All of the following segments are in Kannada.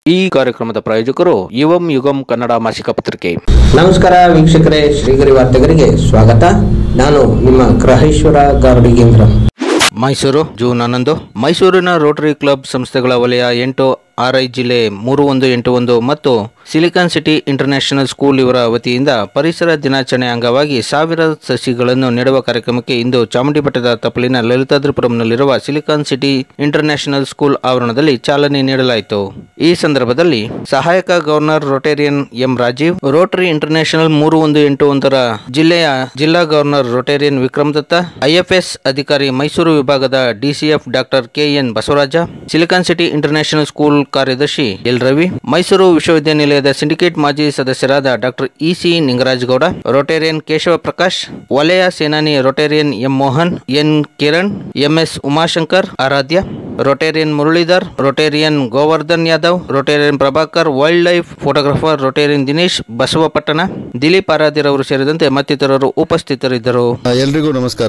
ಈ ಕಾರ್ಯಕ್ರಮದ ಪ್ರಾಯೋಜಕರು ಯುವಂ ಯುಗಂ ಕನ್ನಡ ಮಾಸಿಕ ಪತ್ರಿಕೆ ನಮಸ್ಕಾರ ವೀಕ್ಷಕರೇ ಶ್ರೀಗರಿ ವಾರ್ತೆಗರಿಗೆ ಸ್ವಾಗತ ನಾನು ನಿಮ್ಮ ಗ್ರಹೇಶ್ವರ ಗಾರ್ಡಿಗೇಂದ್ರ ಮೈಸೂರು ಜೂನ್ ಹನ್ನೊಂದು ಮೈಸೂರಿನ ರೋಟರಿ ಕ್ಲಬ್ ಸಂಸ್ಥೆಗಳ ವಲಯ ಎಂಟು ಆರ್ಐ ಜಿಲ್ಲೆ ಮೂರು ಒಂದು ಎಂಟು ಒಂದು ಮತ್ತು ಸಿಲಿಕಾನ್ ಸಿಟಿ ಇಂಟರ್ನ್ಯಾಷನಲ್ ಸ್ಕೂಲ್ ಇವರ ವತಿಯಿಂದ ಪರಿಸರ ದಿನಾಚರಣೆ ಅಂಗವಾಗಿ ಸಾವಿರ ಸಸಿಗಳನ್ನು ನೆಡುವ ಕಾರ್ಯಕ್ರಮಕ್ಕೆ ಇಂದು ಚಾಮುಂಡಿ ಬೆಟ್ಟದ ತಪ್ಪಲಿನ ಲಲಿತಾದ್ರಿಪುರಂನಲ್ಲಿರುವ ಸಿಲಿಕಾನ್ ಸಿಟಿ ಇಂಟರ್ನ್ಯಾಷನಲ್ ಸ್ಕೂಲ್ ಆವರಣದಲ್ಲಿ ಚಾಲನೆ ನೀಡಲಾಯಿತು ಈ ಸಂದರ್ಭದಲ್ಲಿ ಸಹಾಯಕ governor Rotarian M Rajeev Rotary international ಮೂರು ಒಂದು ಎಂಟು ಒಂದರ ಜಿಲ್ಲೆಯ ಜಿಲ್ಲಾ governor Rotarian Vikram Datta IFS ಅಧಿಕಾರಿ ಮೈಸೂರು ವಿಭಾಗದ DCF doctor KN Basavaraja silicon city international school ಕಾರ್ಯದರ್ಶಿ ಎಲ್ ರವಿ ಮೈಸೂರು ವಿಶ್ವವಿದ್ಯಾನಿಲಯದ ಸಿಂಡಿಕೇಟ್ ಮಾಜಿ ಸದಸ್ಯರಾದ doctor EC Ningaraj Gowda Rotarian Keshava Prakash ವಲಯ ಸೇನಾನಿ Rotarian M Mohan N Kiran MS Umashankar Aradhya Rotarian Muralidhar Rotarian Govardhan Yadav Rotarian Prabhakar wildlife photographer Rotarian Dinesh Basavapatna Dilip ಆರಾಧ್ಯರವರು ಸೇರಿದಂತೆ ಮತ್ತಿತರರು ಉಪಸ್ಥಿತರಿದ್ದರು ಎಲ್ರಿಗೂ ನಮಸ್ಕಾರ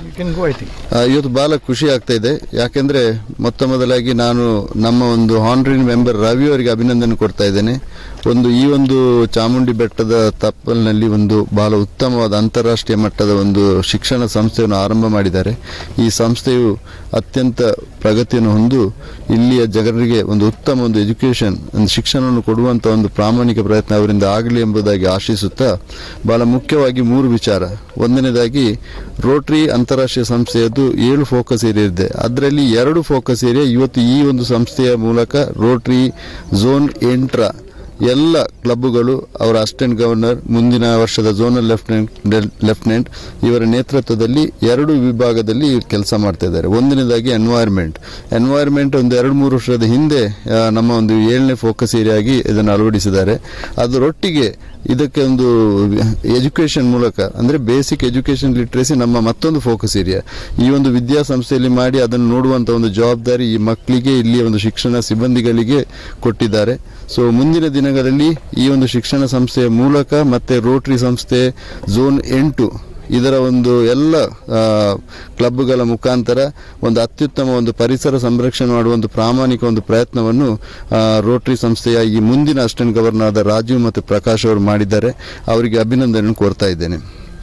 ಆ, ಇವತ್ತು ಬಹಳ ಖುಷಿ ಆಗ್ತಾ ಇದೆ ಯಾಕೆಂದ್ರೆ ಮೊತ್ತ ಮೊದಲಾಗಿ ನಾನು ನಮ್ಮ ಒಂದು ಹಾನರಿನ್ ಮೆಂಬರ್ ರವಿ ಅವರಿಗೆ ಅಭಿನಂದನೆ ಕೊಡ್ತಾ ಇದ್ದೇನೆ ಒಂದು ಈ ಒಂದು ಚಾಮುಂಡಿ ಬೆಟ್ಟದ ತಪ್ಪಲಿನಲ್ಲಿ ಒಂದು ಬಹಳ ಉತ್ತಮವಾದ ಅಂತಾರಾಷ್ಟ್ರೀಯ ಮಟ್ಟದ ಒಂದು ಶಿಕ್ಷಣ ಸಂಸ್ಥೆಯನ್ನು ಆರಂಭ ಮಾಡಿದ್ದಾರೆ ಈ ಸಂಸ್ಥೆಯು ಅತ್ಯಂತ ಪ್ರಗತಿಯನ್ನು ಹೊಂದು ಇಲ್ಲಿಯ ಜನರಿಗೆ ಒಂದು ಉತ್ತಮ ಒಂದು ಎಜುಕೇಶನ್ ಒಂದು ಶಿಕ್ಷಣವನ್ನು ಕೊಡುವಂತ ಒಂದು ಪ್ರಾಮಾಣಿಕ ಪ್ರಯತ್ನ ಅವರಿಂದ ಆಗಲಿ ಎಂಬುದಾಗಿ ಆಶಿಸುತ್ತಾ ಬಹಳ ಮುಖ್ಯವಾಗಿ ಮೂರು ವಿಚಾರ ಒಂದನೇದಾಗಿ ರೋಟರಿ ಅಂತಾರಾಷ್ಟ್ರೀಯ ಸಂಸ್ಥೆಯದ್ದು ಏಳು ಫೋಕಸ್ ಏರಿಯಾ ಇದೆ ಅದರಲ್ಲಿ ಎರಡು ಫೋಕಸ್ ಏರಿಯಾ ಇವತ್ತು ಈ ಒಂದು ಸಂಸ್ಥೆಯ ಮೂಲಕ ರೋಟರಿ ಝೋನ್ ಎಂಟ್ರ ಎಲ್ಲ ಕ್ಲಬ್ಗಳು ಅವರ ಅಸಿಸ್ಟೆಂಟ್ ಗವರ್ನರ್ ಮುಂದಿನ ವರ್ಷದ ಝೋನಲ್ ಲೆಫ್ಟಿನೆಂಟ್ ಲೆಫ್ಟಿನೆಂಟ್ ಇವರ ನೇತೃತ್ವದಲ್ಲಿ ಎರಡು ವಿಭಾಗದಲ್ಲಿ ಕೆಲಸ ಮಾಡ್ತಾ ಇದ್ದಾರೆ ಒಂದನೇದಾಗಿ ಎನ್ವೈರ್ಮೆಂಟ್ ಎನ್ವೈರ್ಮೆಂಟ್ ಒಂದು ಎರಡು ಮೂರು ವರ್ಷದ ಹಿಂದೆ ಆ, ನಮ್ಮ ಒಂದು ಏಳನೇ ಫೋಕಸ್ ಏರಿಯಾ ಆಗಿ ಇದನ್ನು ಅಳವಡಿಸಿದ್ದಾರೆ ಅದರೊಟ್ಟಿಗೆ ಇದಕ್ಕೆ ಒಂದು ಎಜುಕೇಶನ್ ಮೂಲಕ ಅಂದ್ರೆ ಬೇಸಿಕ್ ಎಜುಕೇಶನ್ ಲಿಟ್ರೇಸಿ ನಮ್ಮ ಮತ್ತೊಂದು ಫೋಕಸ್ ಏರಿಯಾ ಈ ಒಂದು ವಿದ್ಯಾಸಂಸ್ಥೆಯಲ್ಲಿ ಮಾಡಿ ಅದನ್ನು ನೋಡುವಂತ ಒಂದು ಜವಾಬ್ದಾರಿ ಈ ಮಕ್ಕಳಿಗೆ ಇಲ್ಲಿಯ ಒಂದು ಶಿಕ್ಷಣ ಸಿಬ್ಬಂದಿಗಳಿಗೆ ಕೊಟ್ಟಿದ್ದಾರೆ ಸೊ ಮುಂದಿನ ದಿನಗಳಲ್ಲಿ ಈ ಒಂದು ಶಿಕ್ಷಣ ಸಂಸ್ಥೆಯ ಮೂಲಕ ಮತ್ತೆ ರೋಟರಿ ಸಂಸ್ಥೆ ಝೋನ್ ಎಂಟು ಇದರ ಒಂದು ಎಲ್ಲ ಆ, ಕ್ಲಬ್ಗಳ ಮುಖಾಂತರ ಒಂದು ಅತ್ಯುತ್ತಮ ಒಂದು ಪರಿಸರ ಸಂರಕ್ಷಣೆ ಮಾಡುವ ಒಂದು ಪ್ರಾಮಾಣಿಕ ಒಂದು ಪ್ರಯತ್ನವನ್ನು ಆ, ರೋಟರಿ ಸಂಸ್ಥೆಯ ಈ ಮುಂದಿನ ಅಸಿಸ್ಟೆಂಟ್ ಗವರ್ನರ್ ಆದ ರಾಜೀವ್ ಮತ್ತು ಪ್ರಕಾಶ್ ಅವರು ಮಾಡಿದ್ದಾರೆ ಅವರಿಗೆ ಅಭಿನಂದನೆ ಕೋರ್ತಾ ಇದ್ದೇನೆ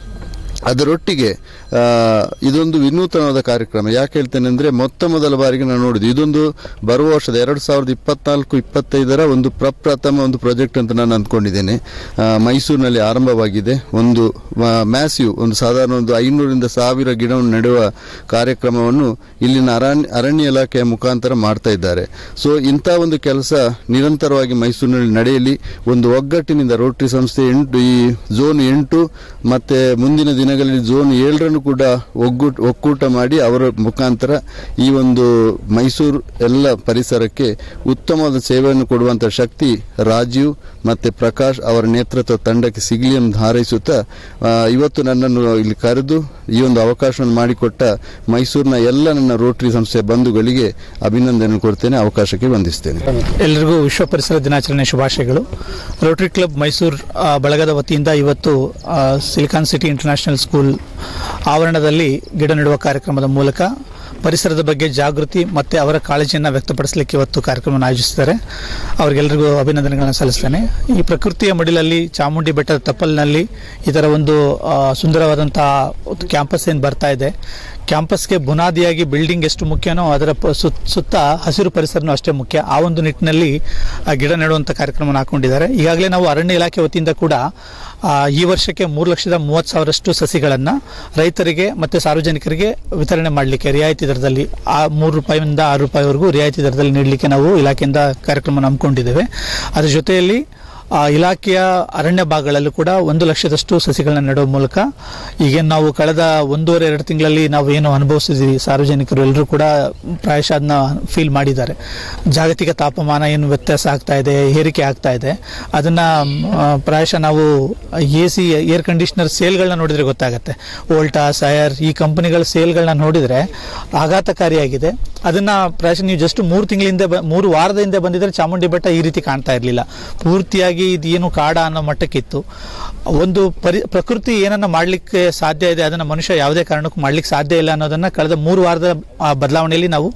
ಅದರೊಟ್ಟಿಗೆ ಆ, ಇದೊಂದು ವಿನೂತನವಾದ ಕಾರ್ಯಕ್ರಮ ಯಾಕೆ ಹೇಳ್ತೇನೆ ಅಂದ್ರೆ ಮೊತ್ತ ಮೊದಲ ಬಾರಿಗೆ ನಾನು ನೋಡಿದ್ದು ಇದೊಂದು ಬರುವ ವರ್ಷದ ಎರಡು ಸಾವಿರದ ಇಪ್ಪತ್ನಾಲ್ಕು ಇಪ್ಪತ್ತೈದರ ಒಂದು ಪ್ರಪ್ರಥಮ ಒಂದು ಪ್ರಾಜೆಕ್ಟ್ ಅಂತ ನಾನು ಅಂದ್ಕೊಂಡಿದ್ದೇನೆ ಆ, ಮೈಸೂರಿನಲ್ಲಿ ಆರಂಭವಾಗಿದೆ ಒಂದು ಮ್ಯಾಸಿವ್ ಒಂದು ಸಾಧಾರಣ ಒಂದು ಐನೂರಿಂದ ಸಾವಿರ ಗಿಡವನ್ನು ನೆಡುವ ಕಾರ್ಯಕ್ರಮವನ್ನು ಇಲ್ಲಿನ ಅರಣ್ಯ ಅರಣ್ಯ ಇಲಾಖೆಯ ಮುಖಾಂತರ ಮಾಡ್ತಾ ಇದ್ದಾರೆ ಸೊ ಇಂಥ ಒಂದು ಕೆಲಸ ನಿರಂತರವಾಗಿ ಮೈಸೂರಿನಲ್ಲಿ ನಡೆಯಲಿ ಒಂದು ಒಗ್ಗಟ್ಟಿನಿಂದ ರೋಟರಿ ಸಂಸ್ಥೆ ಎಂಟು ಈ ಝೋನ್ ಎಂಟು ಮತ್ತೆ ಮುಂದಿನ ದಿನಗಳಲ್ಲಿ ಝೋನ್ ಏಳರನ್ನು ಕೂಡ ಒಗ್ಗೂಟ ಒಕ್ಕೂಟ ಮಾಡಿ ಅವರ ಮುಖಾಂತರ ಈ ಒಂದು ಮೈಸೂರು ಎಲ್ಲ ಪರಿಸರಕ್ಕೆ ಉತ್ತಮವಾದ ಸೇವೆಯನ್ನು ಕೊಡುವಂತ ಶಕ್ತಿ ರಾಜೀವ್ ಮತ್ತೆ ಪ್ರಕಾಶ್ ಅವರ ನೇತೃತ್ವ ತಂಡಕ್ಕೆ ಸಿಗಲಿ ಎಂದು ಹಾರೈಸುತ್ತಾ ಆ, ಇವತ್ತು ನನ್ನನ್ನು ಇಲ್ಲಿ ಕರೆದು ಈ ಒಂದು ಅವಕಾಶವನ್ನು ಮಾಡಿಕೊಟ್ಟ ಮೈಸೂರಿನ ಎಲ್ಲ ನನ್ನ ರೋಟರಿ ಸಂಸ್ಥೆಯ ಬಂಧುಗಳಿಗೆ ಅಭಿನಂದನೆ ಕೊಡ್ತೇನೆ ಅವಕಾಶಕ್ಕೆ ವಂದಿಸ್ತೇನೆ ಎಲ್ಲರಿಗೂ ವಿಶ್ವ ಪರಿಸರ ದಿನಾಚರಣೆ ಶುಭಾಶಯಗಳು ರೋಟರಿ ಕ್ಲಬ್ ಮೈಸೂರು ಆ, ಬಳಗದ ವತಿಯಿಂದ ಇವತ್ತು ಆ, ಸಿಲಿಕಾನ್ ಸಿಟಿ ಇಂಟರ್ನ್ಯಾಷನಲ್ ಸ್ಕೂಲ್ ಆವರಣದಲ್ಲಿ ಗಿಡ ನೆಡುವ ಕಾರ್ಯಕ್ರಮದ ಮೂಲಕ ಪರಿಸರದ ಬಗ್ಗೆ ಜಾಗೃತಿ ಮತ್ತೆ ಅವರ ಕಾಳಜಿಯನ್ನು ವ್ಯಕ್ತಪಡಿಸಲಿಕ್ಕೆ ಇವತ್ತು ಕಾರ್ಯಕ್ರಮವನ್ನು ಆಯೋಜಿಸಿದ್ದಾರೆ ಅವರಿಗೆಲ್ಲರಿಗೂ ಅಭಿನಂದನೆಗಳನ್ನು ಸಲ್ಲಿಸ್ತೇನೆ ಈ ಪ್ರಕೃತಿಯ ಮಡಿಲಲ್ಲಿ ಚಾಮುಂಡಿ ಬೆಟ್ಟದ ತಪ್ಪಲಿನಲ್ಲಿ ಇದರ ಒಂದು ಆ, ಸುಂದರವಾದಂತಹ ಒಂದು ಕ್ಯಾಂಪಸ್ ಏನು ಬರ್ತಾ ಇದೆ ಕ್ಯಾಂಪಸ್ಗೆ ಬುನಾದಿಯಾಗಿ ಬಿಲ್ಡಿಂಗ್ ಎಷ್ಟು ಮುಖ್ಯನೋ ಅದರ ಪ- ಸುತ್- ಸುತ್ತ ಹಸಿರು ಪರಿಸರನೂ ಅಷ್ಟೇ ಮುಖ್ಯ ಆ ಒಂದು ನಿಟ್ಟಿನಲ್ಲಿ ಆ ಗಿಡ ನೆಡುವಂಥ ಕಾರ್ಯಕ್ರಮವನ್ನು ಹಾಕೊಂಡಿದ್ದಾರೆ ಈಗಾಗಲೇ ನಾವು ಅರಣ್ಯ ಇಲಾಖೆ ವತಿಯಿಂದ ಕೂಡ ಆ, ಈ ವರ್ಷಕ್ಕೆ ಮೂರು ಲಕ್ಷದ ಮೂವತ್ತು ಸಾವಿರಷ್ಟು ಸಸಿಗಳನ್ನು ರೈತರಿಗೆ ಮತ್ತು ಸಾರ್ವಜನಿಕರಿಗೆ ವಿತರಣೆ ಮಾಡಲಿಕ್ಕೆ ರಿಯಾಯಿತಿ ದರದಲ್ಲಿ ಆ ಮೂರು ರೂಪಾಯಿಯಿಂದ ಆರು ರೂಪಾಯಿವರೆಗೂ ರಿಯಾಯಿತಿ ದರದಲ್ಲಿ ನೀಡಲಿಕ್ಕೆ ನಾವು ಇಲಾಖೆಯಿಂದ ಕಾರ್ಯಕ್ರಮ ಹಮ್ಮಿಕೊಂಡಿದ್ದೇವೆ ಅದರ ಜೊತೆಯಲ್ಲಿ ಆ ಇಲಾಖೆಯ ಅರಣ್ಯ ಭಾಗಗಳಲ್ಲೂ ಕೂಡ ಒಂದು ಲಕ್ಷದಷ್ಟು ಸಸಿಗಳನ್ನ ನೆಡುವ ಮೂಲಕ ಈಗೇನು ನಾವು ಕಳೆದ ಒಂದೂವರೆ ಎರಡು ತಿಂಗಳಲ್ಲಿ ನಾವು ಏನು ಅನುಭವಿಸಿದ್ವಿ ಸಾರ್ವಜನಿಕರು ಎಲ್ಲರೂ ಕೂಡ ಪ್ರಾಯಶಃ ಅದನ್ನ ಫೀಲ್ ಮಾಡಿದ್ದಾರೆ ಜಾಗತಿಕ ತಾಪಮಾನ ಏನು ವ್ಯತ್ಯಾಸ ಆಗ್ತಾ ಇದೆ ಏರಿಕೆ ಆಗ್ತಾ ಇದೆ ಅದನ್ನ ಆ, ಪ್ರಾಯಶಃ ನಾವು ಎ ಸಿ ಏರ್ ಕಂಡೀಷನರ್ ಸೇಲ್ಗಳನ್ನ ನೋಡಿದ್ರೆ ಗೊತ್ತಾಗುತ್ತೆ ಓಲ್ಟಾ ಸಯರ್ ಈ ಕಂಪನಿಗಳ ಸೇಲ್ಗಳನ್ನ ನೋಡಿದ್ರೆ ಆಘಾತಕಾರಿಯಾಗಿದೆ ಅದನ್ನ ಪ್ರಾಯಶಃ ನೀವು ಜಸ್ಟ್ ಮೂರು ತಿಂಗಳಿಂದ ಬ- ಮೂರು ವಾರದ ಹಿಂದೆ ಬಂದಿದ್ರೆ ಚಾಮುಂಡಿ ಬೆಟ್ಟ ಈ ರೀತಿ ಕಾಣ್ತಾ ಇರಲಿಲ್ಲ ಪೂರ್ತಿಯಾಗಿ ಇದು ಏನು ಕಾಡ ಅನ್ನೋ ಮಟ್ಟಕ್ಕಿತ್ತು ಒಂದು ಪರಿ ಪ್ರಕೃತಿ ಏನನ್ನ ಮಾಡ್ಲಿಕ್ಕೆ ಸಾಧ್ಯ ಇದೆ ಅದನ್ನ ಮನುಷ್ಯ ಯಾವುದೇ ಕಾರಣಕ್ಕೂ ಮಾಡ್ಲಿಕ್ಕೆ ಸಾಧ್ಯ ಇಲ್ಲ ಅನ್ನೋದನ್ನ ಕಳೆದ ಮೂರು ವಾರದ ಆ, ಬದಲಾವಣೆಯಲ್ಲಿ ನಾವು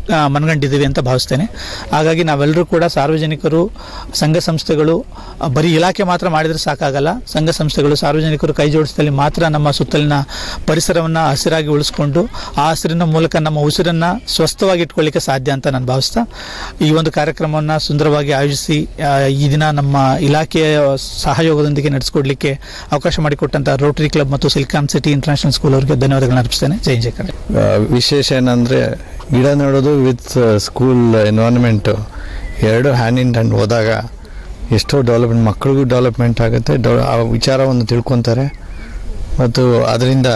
ಆ, ಮನಗಂಡಿದ್ದೀವಿ ಅಂತ ಭಾವಿಸ್ತೇನೆ ಹಾಗಾಗಿ ನಾವೆಲ್ಲರೂ ಕೂಡ ಸಾರ್ವಜನಿಕರು ಸಂಘ ಸಂಸ್ಥೆಗಳು ಆ, ಬರೀ ಇಲಾಖೆ ಮಾತ್ರ ಮಾಡಿದರೆ ಸಾಕಾಗಲ್ಲ ಸಂಘ ಸಂಸ್ಥೆಗಳು ಸಾರ್ವಜನಿಕರು ಕೈ ಜೋಡಿಸಿದಲ್ಲಿ ಮಾತ್ರ ನಮ್ಮ ಸುತ್ತಲಿನ ಪರಿಸರವನ್ನು ಹಸಿರಾಗಿ ಉಳಿಸ್ಕೊಂಡು ಆ ಹಸಿರಿನ ಮೂಲಕ ನಮ್ಮ ಉಸಿರನ್ನು ಸ್ವಸ್ಥವಾಗಿ ಇಟ್ಕೊಳ್ಳಿಕ್ಕೆ ಸಾಧ್ಯ ಅಂತ ನಾನು ಭಾವಿಸ್ತಾ ಈ ಒಂದು ಕಾರ್ಯಕ್ರಮವನ್ನು ಸುಂದರವಾಗಿ ಆಯೋಜಿಸಿ ಆ, ಈ ದಿನ ನಮ್ಮ ಇಲಾಖೆಯ ಸಹಯೋಗದೊಂದಿಗೆ ನಡೆಸಿಕೊಡ್ಲಿಕ್ಕೆ ಅವಕಾಶ ಮಾಡಿಕೊಟ್ಟಂತ ರೋಟರಿ ಕ್ಲಬ್ ಮತ್ತು ಸಿಲಿಕಾನ್ ಸಿಟಿ ಇಂಟರ್ನ್ಯಾಷನಲ್ ಸ್ಕೂಲ್ ಅವರಿಗೆ ಧನ್ಯವಾದಗಳನ್ನು ಅರ್ಪಿಸ್ತೇನೆ ಜೈ ಜೈ ಕನ್ನಡ ಆ, ವಿಶೇಷ ಏನಂದರೆ ಗಿಡ ನೆಡೋದು ವಿತ್ ಸ್ಕೂಲ್ ಎನ್ವೈರ್ನ್ಮೆಂಟು ಎರಡು ಹ್ಯಾಂಡ್ ಇನ್ ಹ್ಯಾಂಡ್ ಹೋದಾಗ ಎಷ್ಟೋ ಡೆವಲಪ್ಮೆಂಟ್ ಮಕ್ಕಳಿಗೂ ಡೆವಲಪ್ಮೆಂಟ್ ಆಗುತ್ತೆ ಡೆವ ಆ ವಿಚಾರವನ್ನು ತಿಳ್ಕೊತಾರೆ ಮತ್ತು ಅದರಿಂದ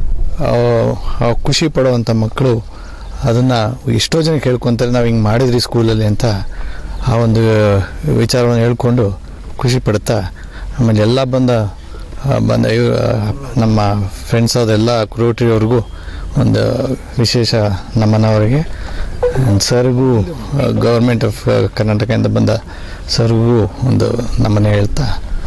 ಖುಷಿ ಪಡುವಂಥ ಮಕ್ಕಳು ಅದನ್ನು ಎಷ್ಟೋ ಜನ ಕೇಳ್ಕೊತಾರೆ ನಾವು ಹಿಂಗೆ ಮಾಡಿದ್ರಿ ಸ್ಕೂಲಲ್ಲಿ ಅಂತ ಆ ಒಂದು ವಿಚಾರವನ್ನು ಹೇಳ್ಕೊಂಡು ಖುಷಿ ಪಡ್ತಾ ಆಮೇಲೆ ಎಲ್ಲ ಬಂದ ಆ, ಬಂದ ಇವ್- ನಮ್ಮ ಫ್ರೆಂಡ್ಸ್ ಅದೆಲ್ಲ ಕ್ರೂಟ್ರಿಯವ್ರಿಗೂ ಒಂದು ವಿಶೇಷ ನಮನ ಅವರಿಗೆ ಸರ್ಗೂ ಗೌರ್ಮೆಂಟ್ ಆಫ್ ಕರ್ನಾಟಕದಿಂದ ಬಂದ ಸರ್ಗೂ ಒಂದು ನಮನೆ ಹೇಳ್ತಾ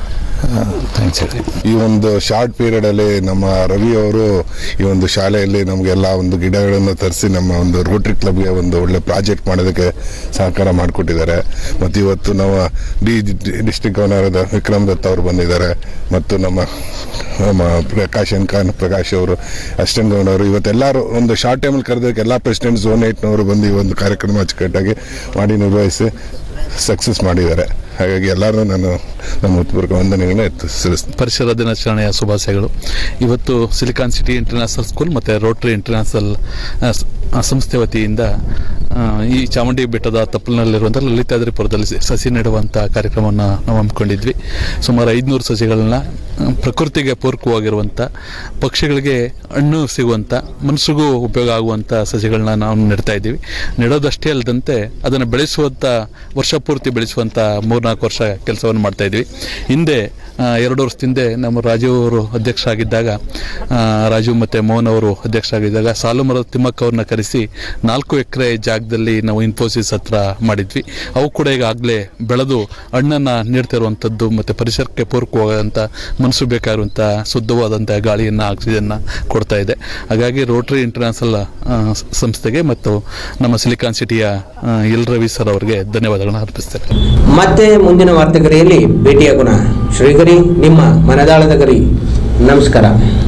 ಥ್ಯಾಂಕ್ಸ್ ಹೇಳಿ ಈ ಒಂದು ಶಾರ್ಟ್ ಪೀರಿಯಡ್ ಅಲ್ಲಿ ನಮ್ಮ ರವಿ ಅವರು ಈ ಒಂದು ಶಾಲೆಯಲ್ಲಿ ನಮಗೆಲ್ಲ ಒಂದು ಗಿಡಗಳನ್ನು ತರಿಸಿ ನಮ್ಮ ಒಂದು ರೋಟರಿ ಕ್ಲಬ್ಗೆ ಒಂದು ಒಳ್ಳೆ ಪ್ರಾಜೆಕ್ಟ್ ಮಾಡೋದಕ್ಕೆ ಸಹಕಾರ ಮಾಡಿಕೊಟ್ಟಿದ್ದಾರೆ ಮತ್ತು ಇವತ್ತು ನಮ್ಮ D district governor Vikram Datt ಅವರು ಬಂದಿದ್ದಾರೆ ಮತ್ತು ನಮ್ಮ ನಮ್ಮ ಪ್ರಕಾಶ್ ಎನ್ ಖಾನ್ ಪ್ರಕಾಶ್ ಅವರು ಅಸಿಸ್ಟೆಂಟ್ ಗವರ್ನರ್ ಇವತ್ತೆಲ್ಲರೂ ಒಂದು ಶಾರ್ಟ್ ಟೈಮಲ್ಲಿ ಕರೆದಕ್ಕೆ ಎಲ್ಲ ಪ್ರೆಸಿಡೆಂಟ್ ಝೋನ್ ಏಟ್ನವರು ಬಂದು ಈ ಒಂದು ಕಾರ್ಯಕ್ರಮ ಅಚ್ಚುಕಟ್ಟಾಗಿ ಮಾಡಿ ನಿರ್ವಹಿಸಿ ಸಕ್ಸಸ್ ಮಾಡಿದ್ದಾರೆ ಹಾಗಾಗಿ ಎಲ್ಲರೂ ನಾನು ನಮ್ಮ ಹೃತ್ಪೂರ್ವಕ ವಂದನೆಗಳನ್ನ ಎತ್ತು ಸಲ್ಲಿಸ್ತೀನಿ ಪರಿಸರ ದಿನಾಚರಣೆಯ ಶುಭಾಶಯಗಳು ಇವತ್ತು ಸಿಲಿಕಾನ್ ಸಿಟಿ ಇಂಟರ್ನ್ಯಾಷನಲ್ ಸ್ಕೂಲ್ ಮತ್ತು ರೋಟರಿ ಇಂಟರ್ನ್ಯಾಷನಲ್ ಆ, ಸ್- ಆ, ಸಂಸ್ಥೆ ವತಿಯಿಂದ ಆ, ಈ ಚಾಮುಂಡಿ ಬೆಟ್ಟದ ತಪ್ಪಲಿನಲ್ಲಿರುವಂಥ ಲಲಿತಾದ್ರಿಪುರದಲ್ಲಿ ಸ- ಸಸಿ ನೆಡುವಂಥ ಕಾರ್ಯಕ್ರಮವನ್ನು ನಾವು ಹಮ್ಮಿಕೊಂಡಿದ್ವಿ ಸುಮಾರು ಐದುನೂರು ಸಸಿಗಳನ್ನ ಆ, ಪ್ರಕೃತಿಗೆ ಪೂರಕವಾಗಿರುವಂಥ ಪಕ್ಷಿಗಳಿಗೆ ಹಣ್ಣು ಸಿಗುವಂಥ ಮನುಷ್ಯರಿಗೂ ಉಪಯೋಗ ಆಗುವಂಥ ಸಸಿಗಳನ್ನ ನಾವು ನೆಡ್ತಾ ಇದ್ದೀವಿ ನೆಡೋದಷ್ಟೇ ಅಲ್ಲದಂತೆ ಅದನ್ನು ಬೆಳೆಸುವಂಥ ವರ್ಷ ಪೂರ್ತಿ ಬೆಳೆಸುವಂಥ ಮೂರ್ನಾಲ್ಕು ವರ್ಷ ಕೆಲಸವನ್ನು ಮಾಡ್ತಾ ಇದ್ವಿ ಹಿಂದೆ ಆ, ಎರಡು ವರ್ಷದ ಹಿಂದೆ ನಮ್ಮ ರಾಜೀವ್ ಅವರು ಅಧ್ಯಕ್ಷರಾಗಿದ್ದಾಗ ಆ, ರಾಜೀವ್ ಮತ್ತು ಮೋಹನ್ ಅವರು ಅಧ್ಯಕ್ಷರಾಗಿದ್ದಾಗ ಸಾಲುಮರ ತಿಮ್ಮಕ್ಕ ಅವ್ರನ್ನ ಕರೆಸಿ ನಾಲ್ಕು ಎಕರೆ ಜಾಗದಲ್ಲಿ ನಾವು ಇನ್ಫೋಸಿಸ್ ಹತ್ರ ಮಾಡಿದ್ವಿ ಅವು ಕೂಡ ಈಗ ಆಗಲೇ ಬೆಳೆದು ಹಣ್ಣನ್ನು ನೀಡ್ತಿರುವಂಥದ್ದು ಮತ್ತು ಪರಿಸರಕ್ಕೆ ಪೂರಕವಾದಂಥ ಮನಸ್ಸು ಬೇಕಾಗಿರುವಂಥ ಶುದ್ಧವಾದಂಥ ಗಾಳಿಯನ್ನು ಆಕ್ಸಿಜನ್ನ ಕೊಡ್ತಾ ಇದೆ ಹಾಗಾಗಿ ರೋಟರಿ ಇಂಟರ್ನ್ಯಾಷನಲ್ ಆ, ಸ- ಸಂಸ್ಥೆಗೆ ಮತ್ತು ನಮ್ಮ ಸಿಲಿಕಾನ್ ಸಿಟಿಯ ಆ, ಎಲ್ ರವಿ ಸರ್ ಅವರಿಗೆ ಧನ್ಯವಾದಗಳನ್ನು ಅರ್ಪಿಸ್ತೇನೆ ಮತ್ತೆ ಮುಂದಿನ ವಾರ್ತೆಗರಿಯಲ್ಲಿ ಭೇಟಿಯಾಗೋಣ ಶ್ರೀಗರಿ ನಿಮ್ಮ ಮನದಾಳದ ಗರಿ ನಮಸ್ಕಾರ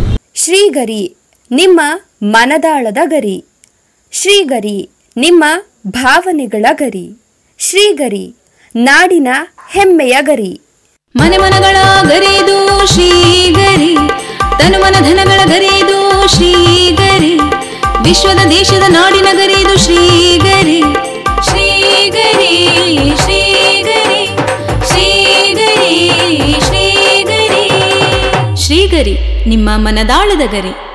ಶ್ರೀಗರಿ ನಿಮ್ಮ ಮನದಾಳದ ಗರಿ ಶ್ರೀಗರಿ ನಿಮ್ಮ ಭಾವನೆಗಳ ಗರಿ ಶ್ರೀಗರಿ ನಾಡಿನ ಹೆಮ್ಮೆಯ ಗರಿ ಮನೆ ಮನಗಳ ಗರಿದು ಶ್ರೀಗರಿ ತನು ಮನ ಧನಗಳ ಗರಿದು ಶ್ರೀಗರಿ ವಿಶ್ವದ ದೇಶದ ನಾಡಿನ ಗರಿದು ಶ್ರೀಗರಿ ಶ್ರೀಗರಿ ಶ್ರೀಗರಿ ಶ್ರೀಗರಿ ಶ್ರೀಗರಿ ಶ್ರೀಗರಿ ನಿಮ್ಮ ಮನದಾಳದ ಗರಿ